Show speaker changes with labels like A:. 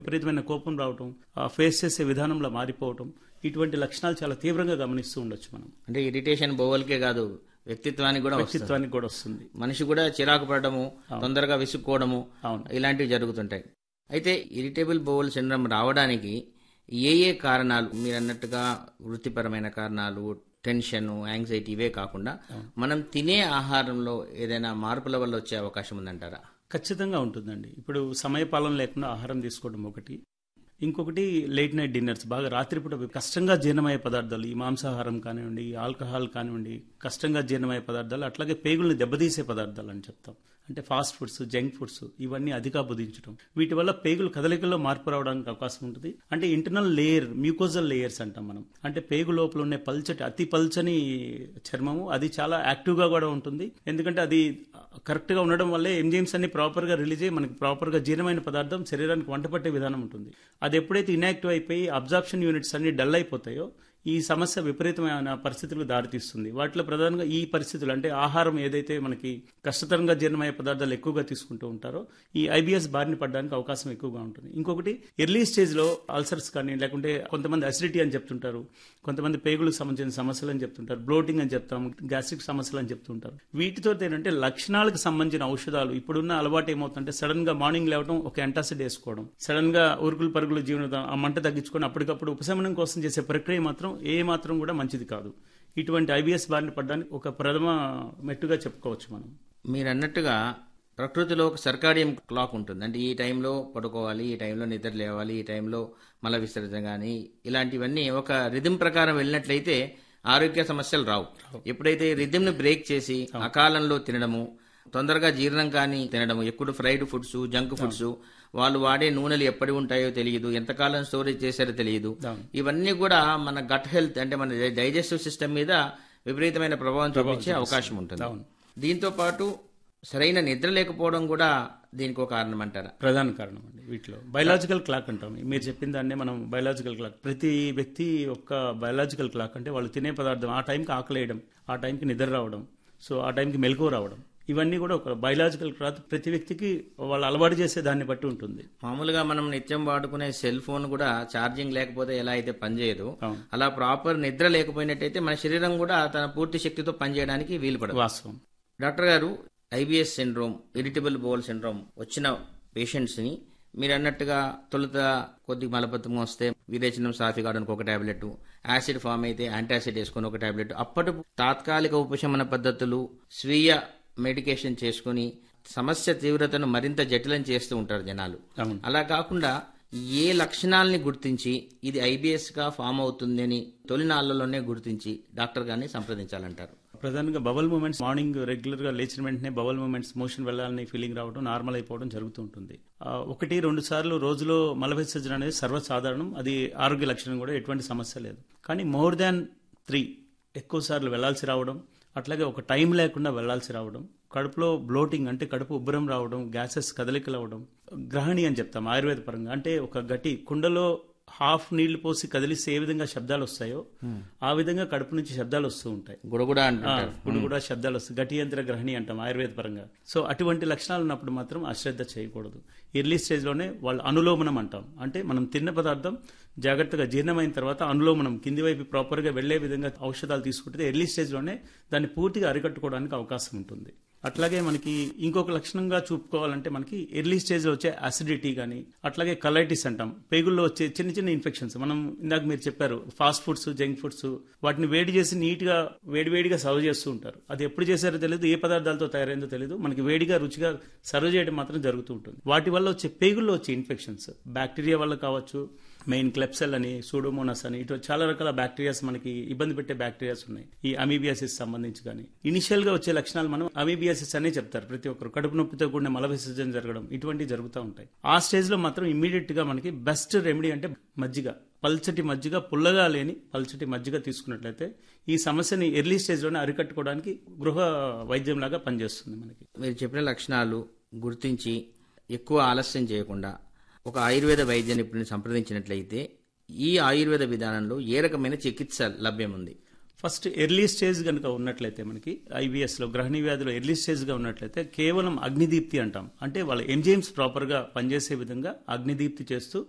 A: విపరీతమైన కోపం రావటం ఆ ఫేస్ చేసే విధానంలో మారిపోవటం ఇటువంటి లక్షణాలు చాలా తీవ్రంగా గమనిస్తూ ఉండొచ్చు మనం
B: అంటే ఇరిటేషన్ బోవల్కే కాదు వ్యక్తిత్వానికి కూడా వస్తుంది
A: వ్యక్తిత్వానికి కూడా వస్తుంది
B: మనిషి కూడా చిరాకు పడడము తొందరగా విసుక్కోవడము
A: అవును
B: ఇలాంటివి జరుగుతుంటాయి అయితే ఇరిటేబుల్ బోవల్ సిండ్రమ్ రావడానికి ఏ ఏ కారణాలు మీరు అన్నట్టుగా వృత్తిపరమైన కారణాలు టెన్షన్ యాంగ్జైటీ ఇవే కాకుండా మనం తినే ఆహారంలో ఏదైనా మార్పుల వల్ల వచ్చే అవకాశం ఉందంటారా
A: ఖచ్చితంగా ఉంటుందండి ఇప్పుడు సమయపాలన లేకుండా ఆహారం తీసుకోవడం ఒకటి ఇంకొకటి లేట్ నైట్ డిన్నర్స్ బాగా రాత్రిపూట కష్టంగా జీర్ణమయ్యే పదార్థాలు ఈ మాంసాహారం కానివ్వండి ఈ ఆల్కహాల్ కానివ్వండి కష్టంగా జీర్ణమయ్యే పదార్థాలు అట్లాగే పేగుల్ని దెబ్బతీసే పదార్థాలు అని చెప్తాం అంటే ఫాస్ట్ ఫుడ్స్ జంక్ ఫుడ్స్ ఇవన్నీ అధిక బుధించడం వీటి వల్ల పేగులు కదలికల్లో మార్పు రావడానికి అవకాశం ఉంటుంది అంటే ఇంటర్నల్ లేయర్ మ్యూకోజల్ లేయర్స్ అంటాం మనం అంటే పేగు లోపల ఉండే పల్చటి అతి పల్చని చర్మము అది చాలా యాక్టివ్గా కూడా ఉంటుంది ఎందుకంటే అది కరెక్ట్గా ఉండడం వల్లే ఎంజైమ్స్ అన్ని ప్రాపర్గా రిలీజ్ అయ్యి మనకి ప్రాపర్గా జీర్ణమైన పదార్థం శరీరానికి వంట పట్టే విధానం ఉంటుంది అది ఎప్పుడైతే ఇన్యాక్టివ్ అయిపోయి అబ్జార్ప్షన్ యూనిట్స్ అన్ని డల్ అయిపోతాయో ఈ సమస్య విపరీతమైన పరిస్థితులకు దారితీస్తుంది వాటిలో ప్రధానంగా ఈ పరిస్థితులు అంటే ఆహారం ఏదైతే మనకి కష్టతరంగా జీర్ణమయ్యే పదార్థాలు ఎక్కువగా తీసుకుంటూ ఉంటారో ఈ ఐబిఎస్ బారిన పడడానికి అవకాశం ఎక్కువగా ఉంటుంది ఇంకొకటి ఎర్లీ స్టేజ్లో అల్సర్స్ కానీ లేకుంటే కొంతమంది అసిడిటీ అని చెప్తుంటారు కొంతమంది పేగులకు సంబంధించిన సమస్యలు అని చెప్తుంటారు బ్లోటింగ్ అని చెప్తాం గ్యాస్ట్రిక్ సమస్యలు అని చెప్తుంటారు వీటితో ఏంటంటే లక్షణాలకు సంబంధించిన ఔషధాలు ఇప్పుడున్న అలవాటు ఏమవుతుందంటే సడన్ గా మార్నింగ్ లేవడం ఒక ఎంటాసిడ్ వేసుకోవడం సడన్ గా ఉరుకులు పరుగులు జీవన ఆ మంట తగ్గించుకొని అప్పటికప్పుడు ఉపశమనం కోసం చేసే ప్రక్రియ మాత్రం ఏ మాత్రం కూడా మంచిది కాదు ఇటువంటి ఐబిఎస్ బారిన పడడానికి ఒక ప్రథమ మెట్టుగా చెప్పుకోవచ్చు మనం
B: మీరు అన్నట్టుగా ప్రకృతిలో ఒక సర్కాడియం క్లాక్ ఉంటుంది అంటే ఈ టైంలో పడుకోవాలి ఈ టైంలో నిద్ర లేవాలి ఈ టైంలో మల విసర్జన కానీ ఇలాంటివన్నీ ఒక రిథం ప్రకారం వెళ్ళినట్లయితే ఆరోగ్య సమస్యలు రావు ఎప్పుడైతే రిథంను బ్రేక్ చేసి అకాలంలో తినడము తొందరగా జీర్ణం కాని తినడము ఎక్కువ ఫ్రైడ్ ఫుడ్స్ జంక్ ఫుడ్స్ వాళ్ళు వాడే నూనెలు ఎప్పటి ఉంటాయో తెలియదు ఎంతకాలం స్టోరేజ్ చేశారో తెలియదు
A: అవును.
B: ఇవన్నీ కూడా మన గట్ హెల్త్ అంటే మన డైజెస్టివ్ సిస్టమ్ మీద విపరీతమైన ప్రభావం చూపించే అవకాశం ఉంటుంది
A: అవును.
B: దీంతో పాటు సరైన నిద్ర లేకపోవడం కూడా దీనికి ఒక కారణం అంటారా
A: ప్రధాన కారణం అండి వీటిలో బయలాజికల్ క్లాక్ అంటాం మీరు చెప్పిన దాన్నే మనం బయలాజికల్ క్లాక్ ప్రతి వ్యక్తి యొక్క బయలాజికల్ క్లాక్ అంటే వాళ్ళు తినే పదార్థం ఆ టైంకి ఆకలేయడం ఆ టైంకి నిద్ర రావడం సో ఆ టైంకి మెలకువ రావడం ఇవన్నీ కూడా ఒక బయలాజికల్ క్లాక్ ప్రతి వ్యక్తికి వాళ్ళు అలవాటు చేసే దాన్ని బట్టి ఉంటుంది
B: మామూలుగా మనం నిత్యం వాడుకునే సెల్ ఫోన్ కూడా ఛార్జింగ్ లేకపోతే ఎలా అయితే పనిచేయదు
A: అవును.
B: అలా ప్రాపర్ నిద్ర లేకపోయినట్టయితే మన శరీరం కూడా తన పూర్తి శక్తితో పనిచేయడానికి వీలు పడదు
A: వాస్తవం
B: డాక్టర్ గారు IBS syndrome irritable bowel syndrome వచ్చిన పేషెంట్స్ ని మీరు అన్నట్టుగా తొలుత కొద్ది మలబద్ధం వస్తే విరేచనం సాఫీ కావడానికి ఒక టాబ్లెట్ యాసిడ్ ఫామ్ అయితే యాంటాసిడ్ వేసుకొని ఒక టాబ్లెట్ అప్పటి తాత్కాలిక ఉపశమన పద్ధతులు స్వీయ మెడికేషన్ చేసుకుని సమస్య తీవ్రతను మరింత జటిలం చేస్తూ ఉంటారు జనాలు
A: అవును
B: అలా కాకుండా ఏ లక్షణాలని గుర్తించి ఇది ఐబిఎస్ గా ఫామ్ అవుతుంది అని తొలినాళ్లలోనే గుర్తించి డాక్టర్ గారిని సంప్రదించాలంటారు
A: ప్రధానంగా బబల్ మూమెంట్స్ మార్నింగ్ రెగ్యులర్ గా లేచిన వెంటనే బబల్ మూమెంట్స్ మోషన్ వెళ్ళాలని ఫీలింగ్ రావడం నార్మల్ అయిపోవడం జరుగుతూ ఉంటుంది ఆ, ఒకటి రెండు సార్లు రోజులో మల విసర్జన అనేది సర్వసాధారణం అది ఆరోగ్య లక్షణం కూడా ఎటువంటి సమస్య లేదు కానీ మోర్ దాన్ త్రీ ఎక్కువ సార్లు వెళ్లాల్సి రావడం అట్లాగే ఒక టైం లేకుండా వెళ్లాల్సి రావడం కడుపులో బ్లోటింగ్ అంటే కడుపు ఉబ్బరం రావడం గ్యాసెస్ కదలికలు అవ్వడం గ్రహణి అని చెప్తాం ఆయుర్వేద పరంగా అంటే ఒక గటి కుండలో హాఫ్ నీళ్లు పోసి కదిలిస్తే ఏ విధంగా శబ్దాలు వస్తాయో ఆ విధంగా కడుపు నుంచి శబ్దాలు వస్తూ ఉంటాయి
B: గుడగుడ
A: ఆ,
B: అంటుంటారు
A: ఇప్పుడు కూడా శబ్దాలు వస్తాయి గటి యంత్ర గ్రహణి అంటాం ఆయుర్వేద పరంగా సో అటువంటి లక్షణాలు ఉన్నప్పుడు మాత్రం అశ్రద్ధ చేయకూడదు ఎర్లీ స్టేజ్ లోనే వాళ్ళు అనులోమనం అంటాం అంటే మనం తిన్న పదార్థం జాగ్రత్తగా జీర్ణమైన తర్వాత అనులోమనం కింది వైపు ప్రాపర్ గా వెళ్లే విధంగా ఔషధాలు తీసుకుంటే ఎర్లీ స్టేజ్ లోనే దాన్ని పూర్తిగా అరికట్టుకోవడానికి అవకాశం ఉంటుంది అట్లాగే మనకి ఇంకొక లక్షణంగా చూపుకోవాలంటే మనకి ఎర్లీ స్టేజ్ లో వచ్చే అసిడిటీ కానీ అట్లాగే కలైటిస్ అంటాం పేగుల్లో వచ్చే చిన్న చిన్న ఇన్ఫెక్షన్స్ మనం ఇందాక మీరు చెప్పారు ఫాస్ట్ ఫుడ్స్ జంక్ ఫుడ్స్ వాటిని వేడి చేసి నీట్ గా వేడివేడిగా సర్వ్ చేస్తూ ఉంటారు అది ఎప్పుడు చేశారో తెలియదు ఏ పదార్థాలతో తయారైందో తెలియదు మనకి వేడిగా రుచిగా సర్వ్ చేయడం మాత్రం జరుగుతూ ఉంటుంది వాటి వల్ల వచ్చే పేగుల్లో వచ్చే ఇన్ఫెక్షన్స్ బ్యాక్టీరియా వల్ల కావచ్చు మెయిన్ క్లెప్సెల్ అని సూడోమోనస్ అని ఇటు చాలా రకాల బ్యాక్టీరియాస్ మనకి ఇబ్బంది పెట్టే బ్యాక్టీరియాస్ ఉన్నాయి ఈ అమీబియాసిస్ సంబంధించి కానీ ఇనిషియల్ గా వచ్చే లక్షణాలు మనం అమీబియాసిస్ అనే చెప్తారు ప్రతి ఒక్కరు కడుపు నొప్పితో కూడిన మల విసర్జన జరగడం ఇటువంటివి జరుగుతూ ఉంటాయి ఆ స్టేజ్ లో మాత్రం ఇమీడియట్ గా మనకి బెస్ట్ రెమెడీ అంటే మజ్జిగ పల్చటి మజ్జిగ పుల్లగా లేని పల్చటి మజ్జిగ తీసుకున్నట్లయితే ఈ సమస్యని ఎర్లీ స్టేజ్ లోనే అరికట్టుకోవడానికి గృహ వైద్యం లాగా పనిచేస్తుంది మనకి
B: మీరు చెప్పిన లక్షణాలు గుర్తించి ఎక్కువ ఆలస్యం చేయకుండా ఒక ఆయుర్వేద వైద్య నిపుణుని సంప్రదించినట్లయితే ఈ ఆయుర్వేద విధానంలో ఏ రకమైన చికిత్స లభ్యం ఉంది
A: ఫస్ట్ ఎర్లీ స్టేజ్ కనుక ఉన్నట్లయితే మనకి ఐబిఎస్ లో గ్రహణి వ్యాధిలో ఎర్లీ స్టేజ్ గా ఉన్నట్లయితే కేవలం అగ్నిదీప్తి అంటాం అంటే వాళ్ళ ఎంజైమ్స్ ప్రాపర్ గా పనిచేసే విధంగా అగ్నిదీప్తి చేస్తూ